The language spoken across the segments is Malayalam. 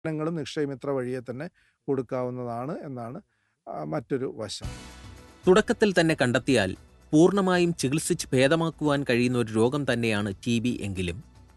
സേവനങ്ങളും നിക്ഷയമിത്ര വഴിയെ തന്നെ കൊടുക്കാവുന്നതാണ് എന്നാണ് ആ, മറ്റൊരു വശം തുടക്കത്തിൽ തന്നെ കണ്ടെത്തിയാൽ പൂർണ്ണമായും ചികിത്സിച്ച് ഭേദമാക്കുവാൻ കഴിയുന്ന ഒരു രോഗം തന്നെയാണ് ടി ബി എങ്കിലും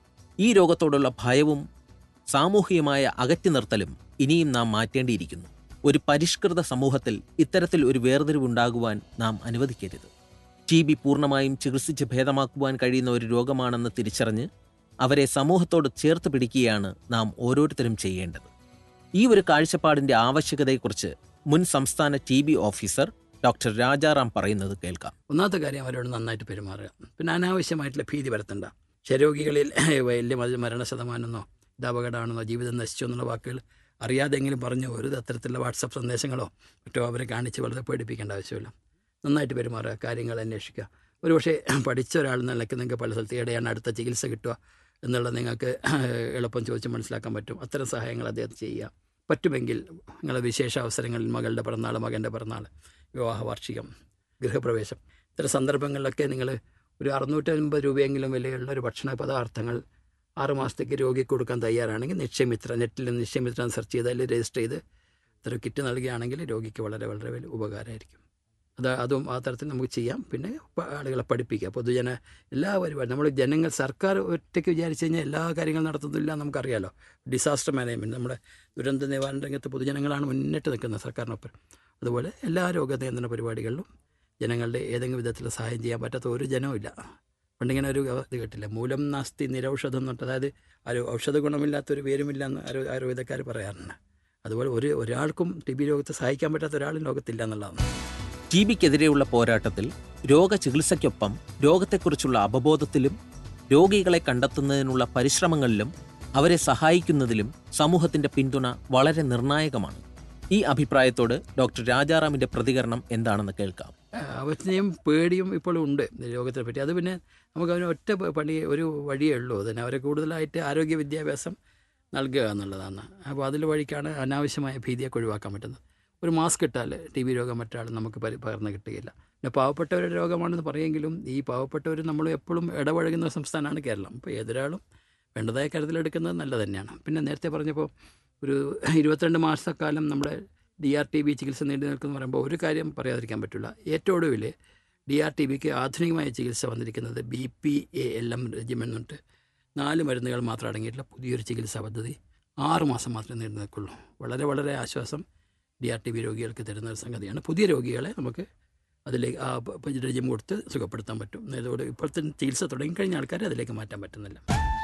ഈ രോഗത്തോടുള്ള ഭയവും സാമൂഹികമായ അകറ്റി നിർത്തലും ഇനിയും നാം മാറ്റേണ്ടിയിരിക്കുന്നു ഒരു പരിഷ്കൃത സമൂഹത്തിൽ ഇത്തരത്തിൽ ഒരു വേർതിരിവുണ്ടാകുവാൻ നാം അനുവദിക്കരുത് ടി ബി പൂർണ്ണമായും ചികിത്സിച്ച് ഭേദമാക്കുവാൻ കഴിയുന്ന ഒരു രോഗമാണെന്ന് തിരിച്ചറിഞ്ഞ് അവരെ സമൂഹത്തോട് ചേർത്ത് പിടിക്കുകയാണ് നാം ഓരോരുത്തരും ചെയ്യേണ്ടത് ഈ ഒരു കാഴ്ചപ്പാടിന്റെ ആവശ്യകതയെക്കുറിച്ച് മുൻ സംസ്ഥാന T B officer doctor Rajaram പറയുന്നത് കേൾക്കാം ഒന്നാമത്തെ കാര്യം അവരോട് നന്നായിട്ട് പെരുമാറുക പിന്നെ അനാവശ്യമായിട്ടുള്ള ഭീതി വരുത്തണ്ട രോഗികളിൽ വലിയ മര- മരണ ശതമാനമെന്നോ ഇത് അപകടമാണെന്നോ ജീവിതം നശിച്ചു എന്നുള്ള വാക്കുകൾ അറിയാതെങ്കിലും പറഞ്ഞു ഒരു അത്തരത്തിലുള്ള വാട്സപ്പ് സന്ദേശങ്ങളോ മറ്റോ അവരെ കാണിച്ച് വളരെ പേടിപ്പിക്കേണ്ട ആവശ്യമില്ല നന്നായിട്ട് പെരുമാറുക കാര്യങ്ങൾ അന്വേഷിക്കുക ഒരുപക്ഷെ പഠിച്ച ഒരാൾ നിലയ്ക്ക് നിങ്ങൾക്ക് പല സ്ഥലത്ത് എവിടെയാണ് അടുത്ത ചികിത്സ കിട്ടുക എന്നുള്ളത് നിങ്ങൾക്ക് എളുപ്പം ചോദിച്ച് മനസ്സിലാക്കാൻ പറ്റും അത്തരം സഹായങ്ങൾ അദ്ദേഹത്തിന് ചെയ്യുക പറ്റുമെങ്കിൽ നിങ്ങളുടെ വിശേഷ അവസരങ്ങളിൽ മകളുടെ പിറന്നാൾ മകൻ്റെ പിറന്നാൾ വിവാഹ വാർഷികം ഗൃഹപ്രവേശം ഇത്തരം സന്ദർഭങ്ങളിലൊക്കെ നിങ്ങൾ ഒരു അറുന്നൂറ്റൻപത് രൂപയെങ്കിലും വിലയുള്ള ഒരു ഭക്ഷണ പദാർത്ഥങ്ങൾ ആറ് മാസത്തേക്ക് രോഗിക്ക് കൊടുക്കാൻ തയ്യാറാണെങ്കിൽ നിക്ഷയമിത്ര നെറ്റിൽ നിക്ഷയമിത്ര സെർച്ച് ചെയ്ത് അതിൽ രജിസ്റ്റർ ചെയ്ത് ഇത്ര കിറ്റ് നൽകുകയാണെങ്കിൽ രോഗിക്ക് വളരെ വളരെ വലിയ ഉപകാരമായിരിക്കും അത് അതും ആ തരത്തിൽ നമുക്ക് ചെയ്യാം പിന്നെ പ- ആളുകളെ പഠിപ്പിക്കുക പൊതുജന എല്ലാ പരിപാടി നമ്മൾ ജനങ്ങൾ സർക്കാർ ഒറ്റയ്ക്ക് വിചാരിച്ചു കഴിഞ്ഞാൽ എല്ലാ കാര്യങ്ങളും നടത്തുന്നില്ല നമുക്കറിയാലോ ഡിസാസ്റ്റർ മാനേജ്മെൻറ്റ് നമ്മുടെ ദുരന്ത നിവാരണ രംഗത്ത് പൊതുജനങ്ങളാണ് മുന്നിട്ട് നിൽക്കുന്നത് സർക്കാരിനൊപ്പം അതുപോലെ എല്ലാ രോഗനിയന്ത്രണ പരിപാടികളിലും ജനങ്ങളുടെ ഏതെങ്കിലും വിധത്തിൽ സഹായം ചെയ്യാൻ പറ്റാത്ത ഒരു ജനവും ഇല്ല പണ്ടിങ്ങനെ ഒരു ഇത് കേട്ടില്ല മൂലം നാസ്തി നിരൗഷധം എന്ന് പറഞ്ഞിട്ട് അതായത് ഒരു ഔഷധ ഗുണമില്ലാത്ത ഒരു പേരുമില്ല എന്ന് ആരോ ആയുർവേദക്കാർ പറയാറുണ്ട് അതുപോലെ ഒരു ഒരാൾക്കും ടി ബി രോഗത്തെ സഹായിക്കാൻ പറ്റാത്ത ഒരാളും ലോകത്തില്ല എന്നുള്ളതാണ് ടി ബിക്കെതിരെയുള്ള പോരാട്ടത്തിൽ രോഗചികിത്സയ്ക്കൊപ്പം രോഗത്തെക്കുറിച്ചുള്ള അവബോധത്തിലും രോഗികളെ കണ്ടെത്തുന്നതിനുള്ള പരിശ്രമങ്ങളിലും അവരെ സഹായിക്കുന്നതിലും സമൂഹത്തിന്റെ പിന്തുണ വളരെ നിർണായകമാണ് ഈ അഭിപ്രായത്തോട് ഡോക്ടർ രാജാറാമിന്റെ പ്രതികരണം എന്താണെന്ന് കേൾക്കാം അവജ്ഞയും പേടിയും ഇപ്പോഴും ഉണ്ട് ഈ രോഗത്തെ പറ്റി അത് പിന്നെ നമുക്ക് അവന് ഒറ്റ പ- പണി ഒരു വഴിയേ ഉള്ളൂ അതിന് അവരെ കൂടുതലായിട്ട് ആരോഗ്യ വിദ്യാഭ്യാസം നൽകുക എന്നുള്ളതാണ് അപ്പോൾ അതിൽ വഴിക്കാണ് അനാവശ്യമായ ഭീതിയൊക്കെ ഒഴിവാക്കാൻ പറ്റുന്നത് ഒരു മാസ്ക് ഇട്ടാൽ ടി ബി രോഗം മറ്റാൾ നമുക്ക് പരി പകർന്ന് കിട്ടുകയില്ല പിന്നെ പാവപ്പെട്ടവരുടെ രോഗമാണെന്ന് പറയുമെങ്കിലും ഈ പാവപ്പെട്ടവർ നമ്മൾ എപ്പോഴും ഇടപഴകുന്ന സംസ്ഥാനമാണ് കേരളം അപ്പോൾ ഏതൊരാളും വേണ്ടതായ കരുതലെടുക്കുന്നത് നല്ലത് തന്നെയാണ് പിന്നെ നേരത്തെ പറഞ്ഞപ്പോൾ ഒരു ഇരുപത്തിരണ്ട് മാസക്കാലം നമ്മുടെ ഡി ആർ ടി ബി ചികിത്സ നീണ്ടു നിൽക്കുന്നു പറയുമ്പോൾ ഒരു കാര്യം പറയാതിരിക്കാൻ പറ്റില്ല ഏറ്റവും ഒടുവിൽ ഡി ആർ ടി ബിക്ക് ആധുനികമായ ചികിത്സ വന്നിരിക്കുന്നത് B P A L M regimen എന്നിട്ട് നാല് മരുന്നുകൾ മാത്രം അടങ്ങിയിട്ടുള്ള പുതിയൊരു ചികിത്സാ പദ്ധതി ആറ് മാസം മാത്രമേ നീണ്ടു നിൽക്കുള്ളൂ വളരെ വളരെ ആശ്വാസം ഡി ആർ ടി ബി രോഗികൾക്ക് തരുന്ന ഒരു സംഗതിയാണ് പുതിയ രോഗികളെ നമുക്ക് അതിലേക്ക് ആ റെജിം കൊടുത്ത് സുഖപ്പെടുത്താൻ പറ്റും ഇതോടെ ഇപ്പോഴത്തെ ചികിത്സ തുടങ്ങിക്കഴിഞ്ഞ ആൾക്കാരെ അതിലേക്ക് മാറ്റാൻ പറ്റുന്നില്ല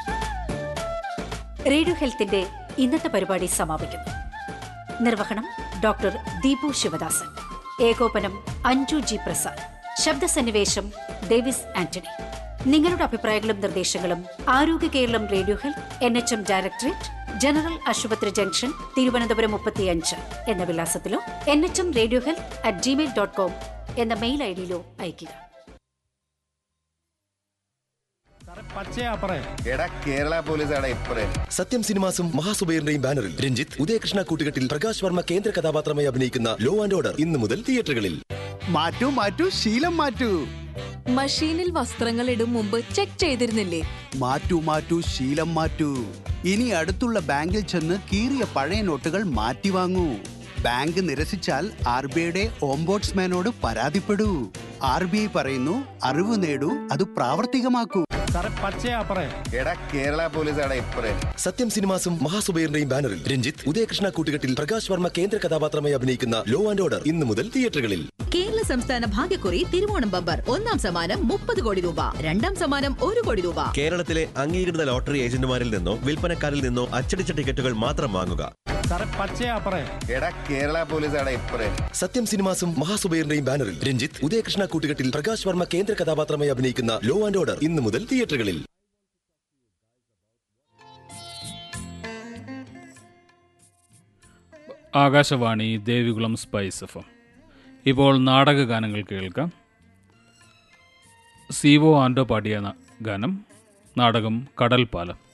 റേഡിയോ ഹെൽത്തിന്റെ ഇന്നത്തെ പരിപാടി സമാപിക്കുന്നു നിർവഹണം ഡോക്ടർ ദീപു ശിവദാസൻ ഏകോപനം അഞ്ജു ജി പ്രസാദ് ശബ്ദസന്നിവേശം ഡേവിസ് ആന്റണി നിങ്ങളുടെ അഭിപ്രായങ്ങളും നിർദ്ദേശങ്ങളും ആരോഗ്യ Keralam radio health N H M directorate general ആശുപത്രി ജംഗ്ഷൻ തിരുവനന്തപുരം മുപ്പത്തിയഞ്ച് എന്ന വിലാസത്തിലോ N H M radio health at Gmail dot com എന്ന മെയിൽ ഐ ഡിയിലോ അയയ്ക്കുക എടാ കേരള പോലീസാണ് ഇപ്പറേ സത്യം സിനിമാസും മഹാസുബൈറിന്റെയും ബാനറിൽ രഞ്ജിത്ത് ഉദയകൃഷ്ണ കൂട്ടുകെട്ടിൽ പ്രകാശ് വർമ്മ കേന്ദ്ര കഥാപാത്രമായി അഭിനയിക്കുന്ന ലോ ആൻഡ് ഓർഡർ ഇന്ന് മുതൽ തിയേറ്ററുകളിൽ മാറ്റൂ മാറ്റൂ ശീലം മാറ്റൂ മഷീനിൽ വസ്ത്രങ്ങൾ ഇടും മുമ്പ് ചെക്ക് ചെയ്തിരുന്നില്ലേ മാറ്റൂ മാറ്റൂ ശീലം മാറ്റൂ ഇനി അടുത്തുള്ള ബാങ്കിൽ ചെന്ന് കീറിയ പഴയ നോട്ടുകൾ മാറ്റി വാങ്ങൂ ബാങ്ക് നിരസിച്ചാൽ ആർ ബി ഐയുടെ ഓംബോട്സ്മാനോട് പരാതിപ്പെടൂ ആർ ബി ഐ പറയുന്നു അറിവ് നേടൂ അത് പ്രാവർത്തികമാക്കൂ എടാ കേരള പോലീസാണ് ഇപ്പറേ സത്യം സിനിമാസും മഹാസുബൈറിന്റെയും ബാനറിൽ രഞ്ജിത്ത് ഉദയകൃഷ്ണ കൂട്ടുകെട്ടിൽ പ്രകാശ് വർമ്മ കേന്ദ്ര കഥാപാത്രമായി അഭിനയിക്കുന്ന ലോ ആൻഡ് ഓർഡർ ഇന്ന് മുതൽ തിയേറ്ററുകളിൽ കേരള സംസ്ഥാന ഭാഗ്യക്കുറി തിരുവോണം ബമ്പർ ഒന്നാം സമ്മാനം മുപ്പത് കോടി രൂപ രണ്ടാം സമ്മാനം ഒരു കോടി രൂപ കേരളത്തിലെ അംഗീകൃത ലോട്ടറി ഏജന്റുമാരിൽ നിന്നോ വിൽപ്പനക്കാരിൽ നിന്നോ അച്ചടിച്ച ടിക്കറ്റുകൾ മാത്രം വാങ്ങുക എടാ കേരള പോലീസാണ് ഇപ്പറേ സത്യം സിനിമാസും മഹാസുബൈറിന്റെയും ബാനറിൽ രഞ്ജിത്ത് ഉദയകൃഷ്ണ കൂട്ടുകെട്ടിൽ പ്രകാശ് വർമ്മ കേന്ദ്ര കഥാപാത്രമായി അഭിനയിക്കുന്ന ലോ ആൻഡ് ഓർഡർ ഇന്ന് മുതൽ തിയേറ്ററുകളിൽ Akashvani Devikulam spice F M ഇപ്പോൾ നാടക ഗാനങ്ങൾ കേൾക്കാം സീവോ ആൻഡോ പാടിയ ന- ഗാനം നാടകം കടൽപ്പാലം